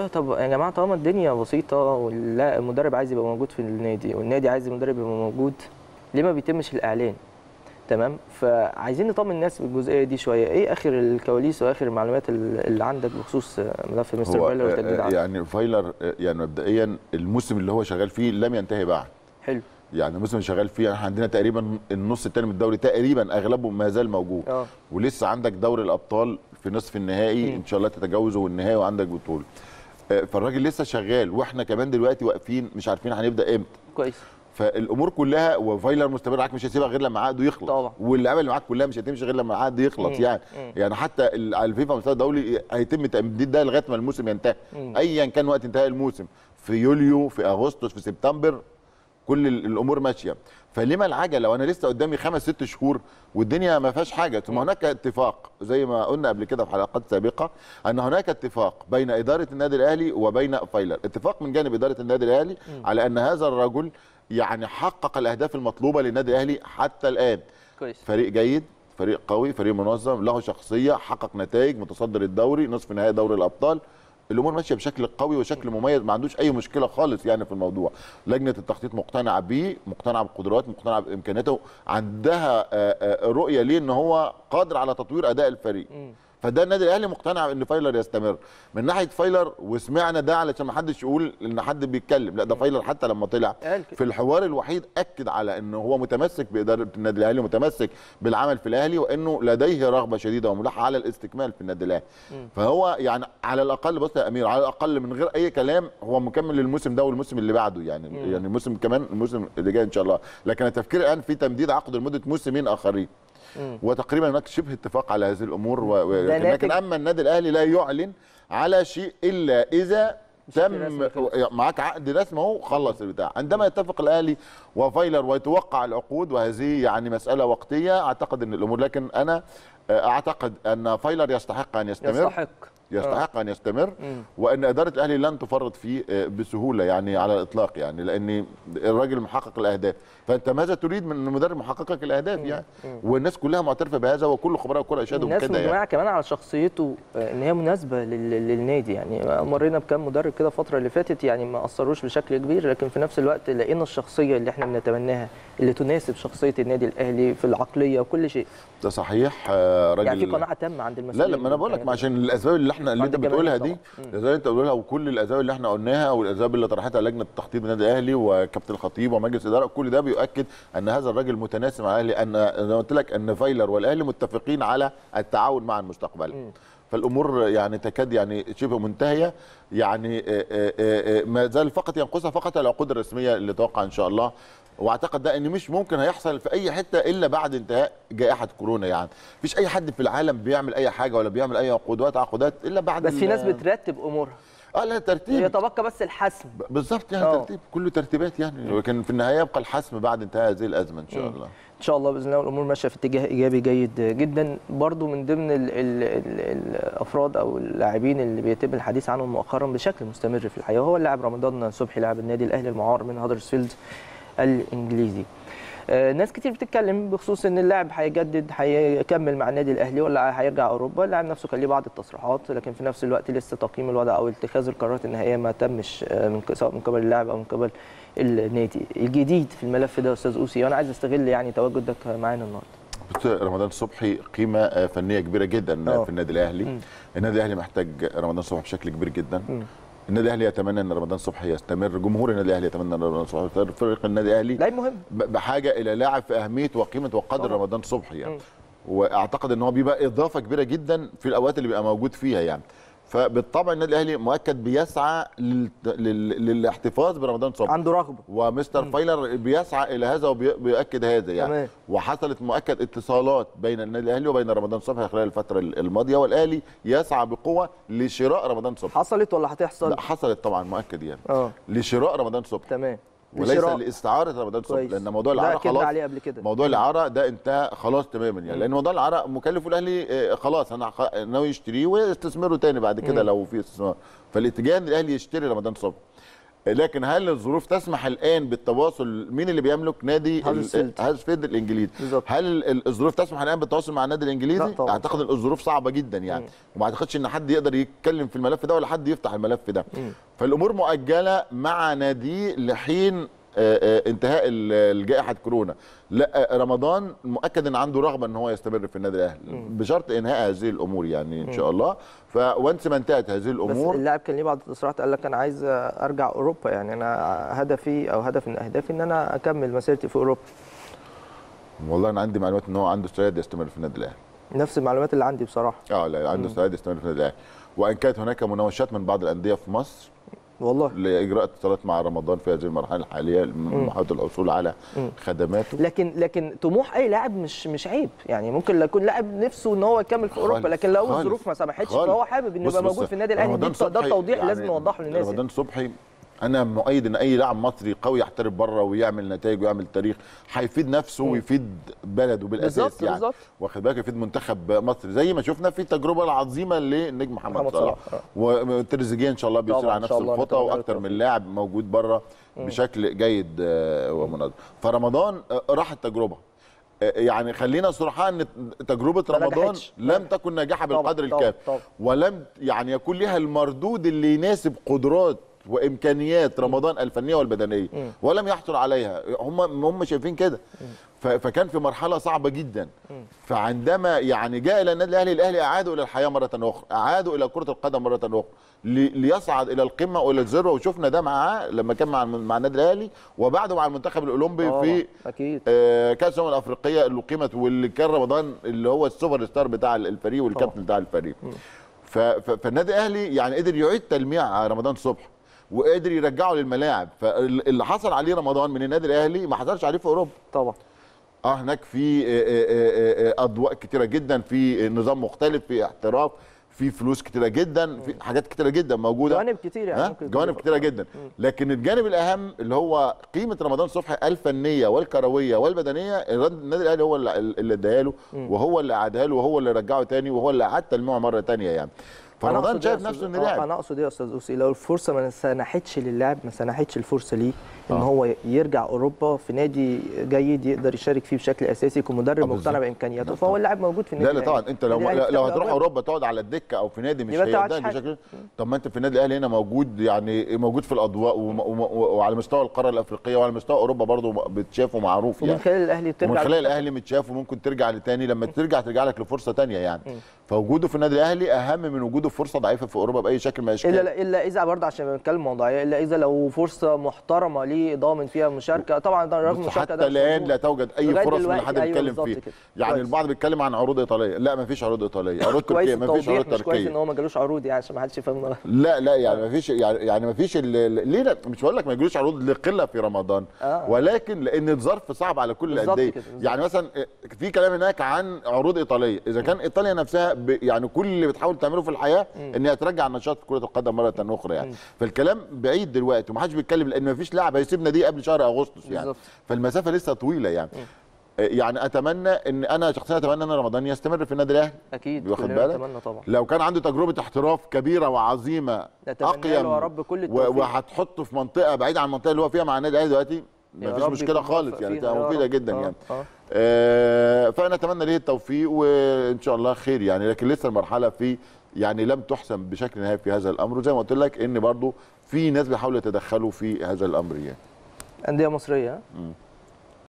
طب يا جماعه طالما الدنيا بسيطه ولا المدرب عايز يبقى موجود في النادي والنادي عايز المدرب يبقى موجود ليه ما بيتمش الاعلان تمام فعايزين نطمن الناس بالجزئيه دي شويه ايه اخر الكواليس واخر المعلومات اللي عندك بخصوص ملف مستر هو فايلر والتجديد آه، عنده يعني فايلر آه، يعني مبدئيا الموسم اللي هو شغال فيه لم ينتهي بعد حلو يعني الموسم اللي شغال فيه احنا عندنا تقريبا النص الثاني من الدوري تقريبا اغلبه ما زال موجود اه ولسه عندك دوري الابطال في نصف النهائي مم. ان شاء الله تتجاوزه والنهائي وعندك بطوله آه، فالراجل لسه شغال واحنا كمان دلوقتي واقفين مش عارفين هنبدا امتى كويس فالامور كلها وفايلر مستمر معاك مش هيسيبها غير لما عقده يخلص طبعا. واللعيبه اللي معاك كلها مش هتمشي غير لما عقده يخلص مم. يعني مم. يعني حتى ال- على الفيفا مستوى الدولي هيتم تمديد ده لغايه ما الموسم ينتهي مم. ايا كان وقت انتهاء الموسم في يوليو في اغسطس في سبتمبر كل ال- الامور ماشيه فلما العجله وانا لسه قدامي خمس ست شهور والدنيا ما فيهاش حاجه ثم هناك اتفاق زي ما قلنا قبل كده في حلقات سابقه ان هناك اتفاق بين اداره النادي الاهلي وبين فايلر اتفاق من جانب اداره النادي الاهلي على ان هذا الرجل يعني حقق الاهداف المطلوبه للنادي الاهلي حتى الان كويس فريق جيد فريق قوي فريق منظم له شخصيه حقق نتائج متصدر الدوري نصف نهائي دوري الابطال الامور ماشيه بشكل قوي وشكل مميز ما عندوش اي مشكله خالص يعني في الموضوع لجنه التخطيط مقتنعه بيه مقتنعه بقدراته مقتنعه بامكانياته عندها آه، آه، رؤيه ليه ان هو قادر على تطوير اداء الفريق مم. فده النادي الاهلي مقتنع ان فايلر يستمر من ناحيه فايلر وسمعنا ده علشان ما حدش يقول ان حد بيتكلم لا ده فايلر حتى لما طلع قال كده. في الحوار الوحيد اكد على انه هو متمسك باداره النادي الاهلي ومتمسك بالعمل في الاهلي وانه لديه رغبه شديده وملحه على الاستكمال في النادي الاهلي فهو يعني على الاقل بص يا امير على الاقل من غير اي كلام هو مكمل للموسم ده والموسم اللي بعده يعني مم. يعني الموسم كمان الموسم اللي جاي ان شاء الله لكن التفكير الان في تمديد عقد لمده موسمين اخرين مم. وتقريبا هناك شبه اتفاق على هذه الامور و... و... ده لكن, لكن ناتج- اما النادي الاهلي لا يعلن على شيء الا اذا بشكل تم رسمي خلص. معاك عقد رسمي اهو خلص البتاع عندما يتفق الاهلي وفايلر ويتوقع العقود وهذه يعني مساله وقتيه اعتقد ان الامور لكن انا آه، اعتقد ان فايلر يستحق ان يستمر يستحق يستحق ان يستمر مم. وان اداره الاهلي لن تفرط فيه آه، بسهوله يعني على الاطلاق يعني لان الراجل محقق الاهداف فانت ماذا تريد من مدرب محقق لك الاهداف يعني والناس كلها معترفه بهذا وكل خبراء الكره اشادوا الناس بكده يعني مجمعه كمان على شخصيته آه، ان هي مناسبه لل- للنادي يعني مرينا بكام مدرب كده الفتره اللي فاتت يعني ما اثروش بشكل كبير لكن في نفس الوقت لقينا الشخصيه اللي احنا بنتمناها اللي تناسب شخصيه النادي الاهلي في العقليه وكل شيء ده صحيح آه، راجل يعني في قناعه تامه عند لا المسؤولين لا ما انا بقول لك ما عشان الاسباب اللي احنا اللي عند انت بتقولها الجماهير دي طبعاً. الاسباب اللي انت بتقولها وكل الاسباب اللي احنا قلناها والاسباب اللي طرحتها لجنه التخطيط بالنادي الاهلي وكابتن الخطيب ومجلس الاداره كل ده بيؤكد ان هذا الراجل متناسب مع الاهلي ان زي ما قلت لك ان فايلر والاهلي متفقين على التعاون معا مستقبلا فالامور يعني تكاد يعني شبه منتهيه يعني آه، آه، آه، ما زال فقط ينقصها فقط العقود الرسميه اللي توقع ان شاء الله واعتقد ده ان مش ممكن هيحصل في اي حته الا بعد انتهاء جائحه كورونا يعني مفيش اي حد في العالم بيعمل اي حاجه ولا بيعمل اي عقودات عقودات الا بعد بس في ال- ناس بترتب امورها اه لا ترتيب يتبقى بس الحسم ب- بالظبط يعني آه. ترتيب كله ترتيبات يعني لكن في النهايه يبقى الحسم بعد انتهاء هذه الازمه ان شاء الله ان شاء الله باذن الله الامور ماشيه في اتجاه ايجابي جيد جدا برضو من ضمن ال ال ال الافراد او اللاعبين اللي بيتم الحديث عنهم مؤخرا بشكل مستمر في الحقيقه هو اللاعب رمضان صبحي لاعب النادي الاهلي المعار من هدرسفيلد الانجليزي آه، ناس كتير بتتكلم بخصوص ان اللاعب هيجدد هيكمل مع النادي الاهلي ولا هيرجع اوروبا اللاعب نفسه كان ليه بعض التصريحات لكن في نفس الوقت لسه تقييم الوضع او اتخاذ القرارات النهائيه ما تمش آه، من سواء من قبل اللاعب او من قبل النادي الجديد في الملف ده يا استاذ اوسي وانا عايز استغل يعني تواجدك معانا النهارده بص رمضان صبحي قيمه آه، فنيه كبيره جدا آه. في النادي الاهلي مم. النادي الاهلي محتاج رمضان صبحي بشكل كبير جدا مم. النادي الاهلي يتمنى ان رمضان صبحي يستمر جمهور النادي الاهلي يتمنى ان رمضان صبحي يستمر فريق النادي الاهلي لعيب مهم ب- بحاجه الى لاعب في اهميه وقيمه وقدر طبعا. رمضان صبحي يعني مم. واعتقد ان هو بيبقى اضافه كبيره جدا في الاوقات اللي بيبقى موجود فيها يعني فبالطبع النادي الاهلي مؤكد بيسعى لل... لل... للاحتفاظ برمضان صبحي عنده رغبه ومستر فايلر بيسعى الى هذا وبيؤكد هذا يعني تمام. وحصلت مؤكد اتصالات بين النادي الاهلي وبين رمضان صبحي خلال الفتره الماضيه والاهلي يسعى بقوه لشراء رمضان صبحي حصلت ولا هتحصل لا حصلت طبعا مؤكد يعني اه لشراء رمضان صبحي تمام وليس لشراء. لاستعاره رمضان صبحي كويس. لان موضوع ده الاعاره أكدنا خلاص عليه قبل كده موضوع الاعاره ده انتهى خلاص تماما يعني لان موضوع الاعاره مكلف الاهلي آه، خلاص انا خ- ناوي يشتريه ويستثمره تاني بعد كده مم. لو في استثمار فالاتجاه ان الاهلي يشتري رمضان صبحي لكن هل الظروف تسمح الان بالتواصل مين اللي بيملك نادي هدرسفيلد. هازفيلد الانجليزي بالظبط. هل ال- الظروف تسمح الان بالتواصل مع النادي الانجليزي لا طبعاً. اعتقد ان الظروف صعبه جدا يعني وما اعتقدش ان حد يقدر يتكلم في الملف ده ولا حد يفتح الملف ده فالامور مؤجله مع نادي لحين آه، آه، انتهاء ال- الجائحه كورونا لا آه، رمضان مؤكد ان عنده رغبه ان هو يستمر في النادي الاهلي بشرط انهاء هذه الامور يعني ان شاء الله فوانس ما انتهت هذه بس الامور اللاعب كان ليه بعض التصريحات قال لك انا عايز ارجع اوروبا يعني انا هدفي او هدف من اهدافي ان انا اكمل مسيرتي في اوروبا والله انا عندي معلومات ان هو عنده استعداد يستمر في النادي الاهلي نفس المعلومات اللي عندي بصراحه اه لا عنده استعداد يستمر في النادي الاهلي وان كانت هناك مناوشات من بعض الانديه في مصر والله لاجراء اتصالات مع رمضان في هذه المرحله الحاليه محاوله الحصول على خدماته لكن لكن طموح اي لاعب مش مش عيب يعني ممكن يكون لاعب نفسه ان هو يكمل في اوروبا خالص، لكن لو خالص، الظروف ما سمحتش خالص. فهو حابب انه بص- يبقى بص، موجود في النادي الاهلي رمضان دي ده صبحي التوضيح يعني لازم نوضحه للناس يعني. رمضان صبحي انا مؤيد ان اي لاعب مصري قوي يحترف بره ويعمل نتائج ويعمل تاريخ هيفيد نفسه ويفيد بلده بالاساس بالظبط، يعني بالظبط. واخد بالك يفيد منتخب مصر زي ما شفنا في التجربه العظيمه للنجم محمد, محمد صلاح صلاح، وتريزيجيه ان شاء الله بيصير طبعاً، على إن نفس شاء الله الخطى نتمنى له واكتر من التوفيق. لاعب موجود بره بشكل جيد آه، ومنظم فرمضان آه، راح التجربه آه، يعني خلينا صراحة ان تجربه ما رمضان نجحتش. لم تكن ناجحه طبعاً، بالقدر طبعاً، الكافي طبعاً. ولم يعني يكون لها المردود اللي يناسب قدرات وامكانيات رمضان الفنيه والبدنيه ولم يحصل عليها هم هم شايفين كده ف- فكان في مرحله صعبه جدا فعندما يعني جاء الى النادي الاهلي الاهلي اعادوا الى الحياه مره اخرى اعادوا الى كره القدم مره اخرى لي- ليصعد الى القمه والى الذروه وشفنا ده معاه لما كان مع الم- مع النادي الاهلي وبعده مع المنتخب الاولمبي طبعاً، في اكيد آه، كاس الامم الافريقيه اللي قيمت واللي كان رمضان اللي هو السوبر ستار بتاع الفريق والكابتن بتاع الفريق ف- ف- فالنادي الاهلي يعني قدر يعيد تلميع رمضان صبحي وقدر يرجعه للملاعب فاللي حصل عليه رمضان من النادي الاهلي ما حصلش عليه في اوروبا طبعا اه هناك في آه، آه، آه، اضواء كتيره جدا في نظام مختلف في احتراف في فلوس كتيره جدا في حاجات كتيره جدا موجوده جوانب كتير يعني ها؟ ممكن جوانب تضيف. كتيره جدا لكن الجانب الاهم اللي هو قيمه رمضان صبحي الفنيه والكرويه والبدنيه الرد- النادي الاهلي هو اللي اللي اداها له وهو اللي اعادها له وهو اللي رجعه تاني وهو اللي اعاد تلميعه مره تانيه يعني أنا فرمضان أقصد إيه شايف يا نفسه أستاذ- انه آه، لاعب انا اقصد ايه يا استاذ اوسي لو الفرصه ما سنحتش للاعب ما سنحتش الفرصه ليه ان هو يرجع اوروبا في نادي جيد يقدر يشارك فيه بشكل اساسي يكون مدرب آه، مقتنع بالظبط. بامكانياته لا، فهو طبعاً. اللاعب موجود في لا النادي لا طبعا الأهلي. انت لو النادي الأهلي لو بتاخد هتروح أبواب. اوروبا تقعد على الدكه او في نادي مش يبقى أنت ما هيقدر عملتش بشكل طب ما انت في النادي الاهلي هنا موجود يعني موجود في الاضواء وم- وم- وعلى مستوى القاره الافريقيه وعلى مستوى اوروبا برضه بتشاف ومعروف ومن يعني خلال الاهلي ترجع ومن خلال الاهلي متشاف وممكن ترجع لتاني لما ترجع ترجع لك لفرصه تانية يعني فوجوده في النادي الاهلي اهم من وجوده في فرصه ضعيفه في اوروبا باي شكل من الاشكال الا الا اذا برضه عشان بنتكلم موضوعيه الا اذا لو فرصه محترمه ليه ضامن فيها مشاركه طبعا ده رغم بص، المشاركه حتى ده مش الان موجود. لا توجد اي لغاية فرص من دلوقتي، حد أيوة بيتكلم بالظبط فيه كده. يعني كويس. البعض بيتكلم عن عروض ايطاليه لا ما فيش عروض ايطاليه عروض كويس تركيه ما فيش التوضيح عروض مش كويس ان تركيه هو ما جالوش عروض يعني عشان ما حدش يفهم غلط. لا لا يعني ما فيش يعني يعني ما فيش ال- ال- ليه لا مش بقول لك ما يجيلوش عروض لقله في رمضان آه. ولكن لان الظرف صعب على كل بالظبط الانديه كده، بالظبط. يعني مثلا في كلام هناك عن عروض ايطاليه اذا كان ايطاليا نفسها ب يعني كل اللي بتحاول تعمله في الحياه ان هي ترجع نشاط كره القدم مره اخرى يعني فالكلام بعيد دلوقتي ومحدش بيتكلم لان ما فيش لاعب هيسيب ناديه قبل شهر اغسطس يعني بالظبط. فالمسافه لسه طويله يعني يعني اتمنى ان انا شخصيا اتمنى ان رمضان يستمر في النادي الاهلي اكيد واخد كلنا بالك نتمنى طبعا لو كان عنده تجربه احتراف كبيره وعظيمه نتمنى اقيم له يا رب كل و- التوفيق. وهتحطه في منطقه بعيده عن المنطقه اللي هو فيها مع النادي الاهلي دلوقتي يا مفيش رب مشكله يكون خالص موفق يعني فيها تبقى يا مفيده رب. جدا آه، يعني آه. آه فانا اتمنى ليه التوفيق وان شاء الله خير يعني لكن لسه المرحله في يعني لم تحسم بشكل نهائي في هذا الامر وزي ما قلت لك ان برضو في ناس بيحاولوا يتدخلوا في هذا الامر يعني انديه مصريه ها؟ مم.